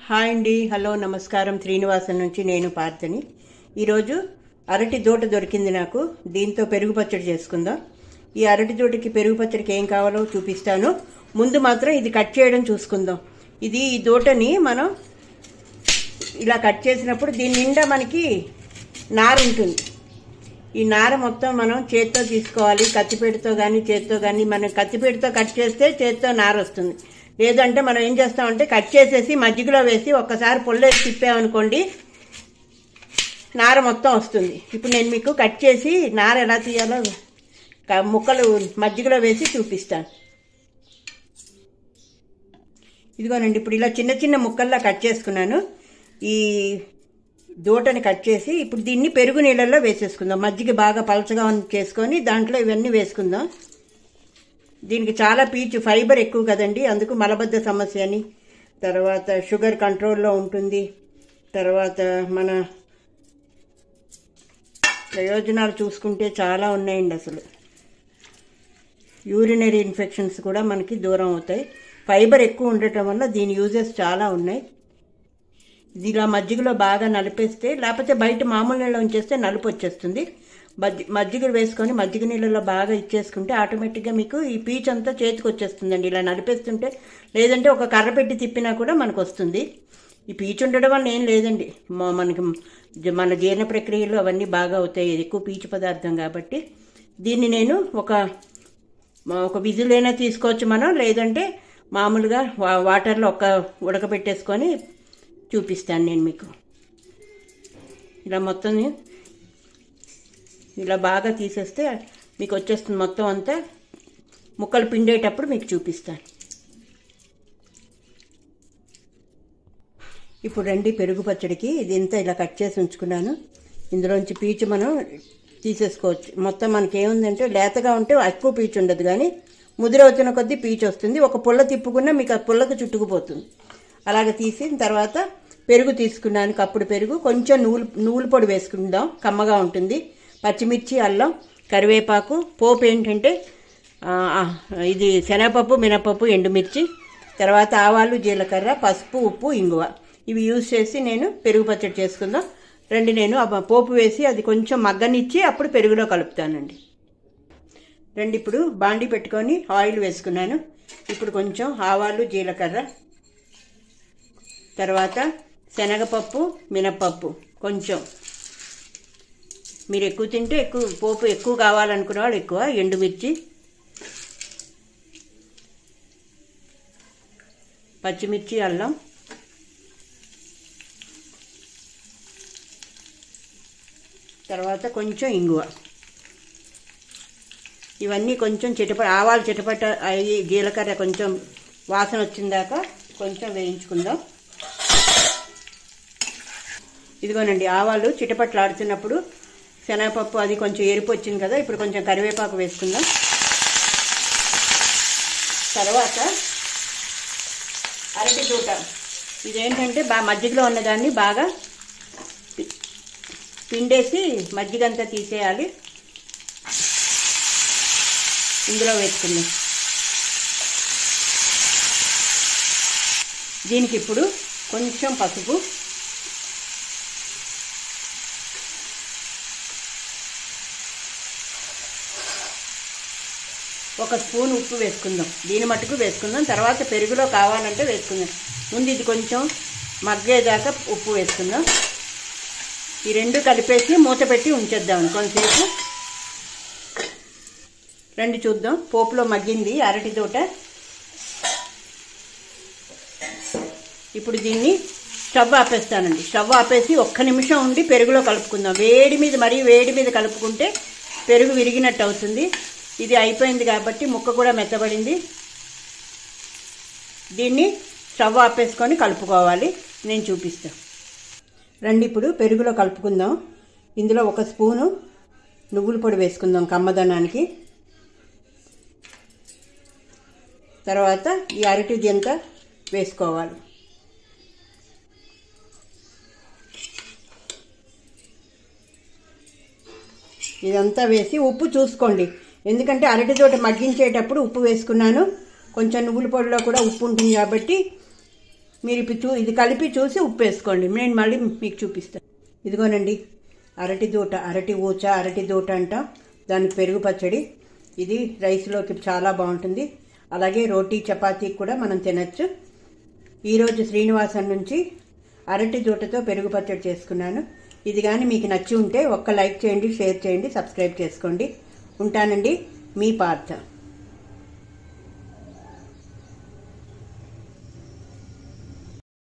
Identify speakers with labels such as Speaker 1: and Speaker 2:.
Speaker 1: hi అండి hello నమస్కారం శ్రీనివాసన్ నుంచి నేను పార్థని ఈరోజు అరటి దూట దొరికింది నాకు దీంతో పెరుగు పచ్చడి చేసుకుందాం ఈ అరటి దూటకి పెరుగు పచ్చడికి ఏం కావాలో చూపిస్తాను ముందు మాత్రం ఇది కట్ చేయడం చూసుకుందాం ఇది ఈ దూటని మనం ఇలా కట్ చేసినప్పుడు దీని నిండా మనకి నార ఉంటుంది ఈ నార మొత్తం మనం చేత్తో తీసుకోవాలి కత్తిపీటతో కానీ చేత్తో కానీ మనం కత్తిపీటతో కట్ చేస్తే చేత్తో నార వస్తుంది లేదంటే మనం ఏం చేస్తామంటే కట్ చేసేసి మజ్జిగలో వేసి ఒక్కసారి పొల్లేసి తిప్పామనుకోండి నార మొత్తం వస్తుంది ఇప్పుడు నేను మీకు కట్ చేసి నార ఎలా తీయాలో క- ముక్కలు మజ్జిగలో వేసి చూపిస్తాను ఇదిగోనండి ఇప్పుడు ఇలా చిన్న చిన్న ముక్కల్లా కట్ చేసుకున్నాను ఈ దూటని కట్ చేసి ఇప్పుడు దీన్ని పెరుగు నీళ్ళల్లో వేసేసుకుందాం మజ్జిగ బాగా పలచగా ఉన్న- చేసుకొని దాంట్లో ఇవన్నీ వేసుకుందాం దీనికి చాలా పీచు ఫైబర్ ఎక్కువ కదండి అందుకు మలబద్ధ సమస్య అని తర్వాత షుగర్ కంట్రోల్లో ఉంటుంది తర్వాత మన ప్రయోజనాలు చూసుకుంటే చాలా ఉన్నాయండి అసలు యూరినరీ ఇన్ఫెక్షన్స్ కూడా మనకి దూరం అవుతాయి ఫైబర్ ఎక్కువ ఉండటం వల్ల దీని యూజెస్ చాలా ఉన్నాయి ఇది ఇలా మజ్జిగలో బాగా నలిపేస్తే లేకపోతే బయట మామూలు నీళ్ళు ఉంచేస్తే నలుపు వచ్చేస్తుంది మజ్జి మజ్జిగ వేసుకొని మజ్జిగ నీళ్ళలో బాగా ఇచ్చేసుకుంటే ఆటోమేటిక్గా మీకు ఈ పీచ్ అంతా చేతికి వచ్చేస్తుందండి ఇలా నలిపేస్తుంటే లేదంటే ఒక కర్ర పెట్టి తిప్పినా కూడా మనకు వస్తుంది ఈ పీచు ఉండడం వల్ల ఏం లేదండి మ- మనకి జ- మన జీర్ణ ప్రక్రియలు అవన్నీ బాగా అవుతాయి ఇది ఎక్కువ పీచు పదార్థం కాబట్టి దీన్ని నేను ఒక మా- ఒక విజిలైనా తీసుకోవచ్చు మనం లేదంటే మామూలుగా వా- వాటర్లో ఒక ఉడకబెట్టేసుకొని చూపిస్తాను నేను మీకు ఇలా మొత్తం ఇలా బాగా తీసేస్తే మీకు వచ్చేస్తుంది మొత్తం అంతా ముక్కలు పిండేటప్పుడు మీకు చూపిస్తాను ఇప్పుడు రండి పెరుగు పచ్చడికి ఇది ఇంత ఇలా కట్ చేసి ఉంచుకున్నాను ఇందులోంచి పీచు మనం తీసేసుకోవచ్చు మొత్తం మనకి ఏముందంటే లేతగా ఉంటే ఎక్కువ పీచు ఉండదు కానీ ముదిరవుతున్న కొద్దీ పీచు వస్తుంది ఒక పుల్ల తిప్పుకున్నా మీకు ఆ పుల్లకు చుట్టుకుపోతుంది అలాగ తీసిన తర్వాత పెరుగు తీసుకున్నాను కప్పుడు పెరుగు కొంచెం నూలు నూలు పొడి వేసుకుందాం కమ్మగా ఉంటుంది పచ్చిమిర్చి అల్లం కరివేపాకు పోపు ఏంటంటే ఆ, ఆ, ఇది శనగపప్పు మినపప్పు ఎండుమిర్చి తర్వాత ఆవాలు జీలకర్ర పసుపు ఉప్పు ఇంగువ ఇవి యూజ్ చేసి నేను పెరుగు పచ్చడి చేసుకుందాం రండి నేను ఆ పోపు వేసి అది కొంచెం మగ్గనిచ్చి అప్పుడు పెరుగులో కలుపుతానండి రండి ఇప్పుడు బాండి పెట్టుకొని ఆయిల్ వేసుకున్నాను ఇప్పుడు కొంచెం ఆవాలు జీలకర్ర తర్వాత శనగపప్పు మినపప్పు కొంచెం మీరు ఎక్కువ తింటే ఎక్కువ పోపు ఎక్కువ కావాలనుకునే వాళ్ళు ఎక్కువ ఎండుమిర్చి పచ్చిమిర్చి అల్లం తర్వాత కొంచెం ఇంగువ ఇవన్నీ కొంచెం చిటపట ఆవాలు చిటపట అయ్యి జీలకర్ర కొంచెం వాసన వచ్చిందాక కొంచెం వేయించుకుందాం ఇదిగోనండి ఆవాలు చిటపట్లాడుతున్నప్పుడు శనగపప్పు అది కొంచెం ఎరుపు వచ్చింది కదా ఇప్పుడు కొంచెం కరివేపాకు వేసుకుందాం తర్వాత అరటి దూట ఇదేంటంటే బాగా మజ్జిగలో ఉన్నదాన్ని బాగా పి- పిండేసి మజ్జిగంతా తీసేయాలి ఇందులో వేసుకుందాం దీనికి ఇప్పుడు కొంచెం పసుపు ఒక స్పూన్ ఉప్పు వేసుకుందాం దీని మట్టుకు వేసుకుందాం తర్వాత పెరుగులో కావాలంటే వేసుకుందాం ముందు ఇది కొంచెం మగ్గేదాకా ఉప్పు వేసుకుందాం ఈ రెండు కలిపేసి మూత పెట్టి ఉంచేద్దాం కొంతసేపు రండి చూద్దాం పోపులో మగ్గింది అరటి తోట ఇప్పుడు దీన్ని స్టవ్ ఆపేస్తానండి స్టవ్ ఆపేసి ఒక్క నిమిషం ఉండి పెరుగులో కలుపుకుందాం వేడి మీద మరీ వేడి మీద కలుపుకుంటే పెరుగు విరిగినట్టు అవుతుంది ఇది అయిపోయింది కాబట్టి ముక్క కూడా మెత్తబడింది దీన్ని స్టవ్ ఆపేసుకొని కలుపుకోవాలి నేను చూపిస్తాను రండి ఇప్పుడు పెరుగులో కలుపుకుందాం ఇందులో ఒక స్పూను నువ్వుల పొడి వేసుకుందాం కమ్మదనానికి తర్వాత ఈ అరటిది అంతా వేసుకోవాలి ఇదంతా వేసి ఉప్పు చూసుకోండి ఎందుకంటే అరటి తోట మగ్గించేటప్పుడు ఉప్పు వేసుకున్నాను కొంచెం నువ్వుల పొడిలో కూడా ఉప్పు ఉంటుంది కాబట్టి మీరు ఇప్పుడు చూ ఇది కలిపి చూసి ఉప్పు వేసుకోండి నేను మళ్ళీ మీకు చూపిస్తాను ఇదిగోనండి అరటి దూట అరటి ఊచ అరటి దూట అంటాం దానికి పెరుగు పచ్చడి ఇది రైస్లోకి చాలా బాగుంటుంది అలాగే రోటీ చపాతీకి కూడా మనం తినచ్చు ఈరోజు శ్రీనివాసన్ నుంచి అరటి దూటతో పెరుగు పచ్చడి చేసుకున్నాను ఇది కానీ మీకు నచ్చి ఉంటే ఒక్క లైక్ చేయండి షేర్ చేయండి సబ్స్క్రైబ్ చేసుకోండి ఉంటానండి మీ పార్థ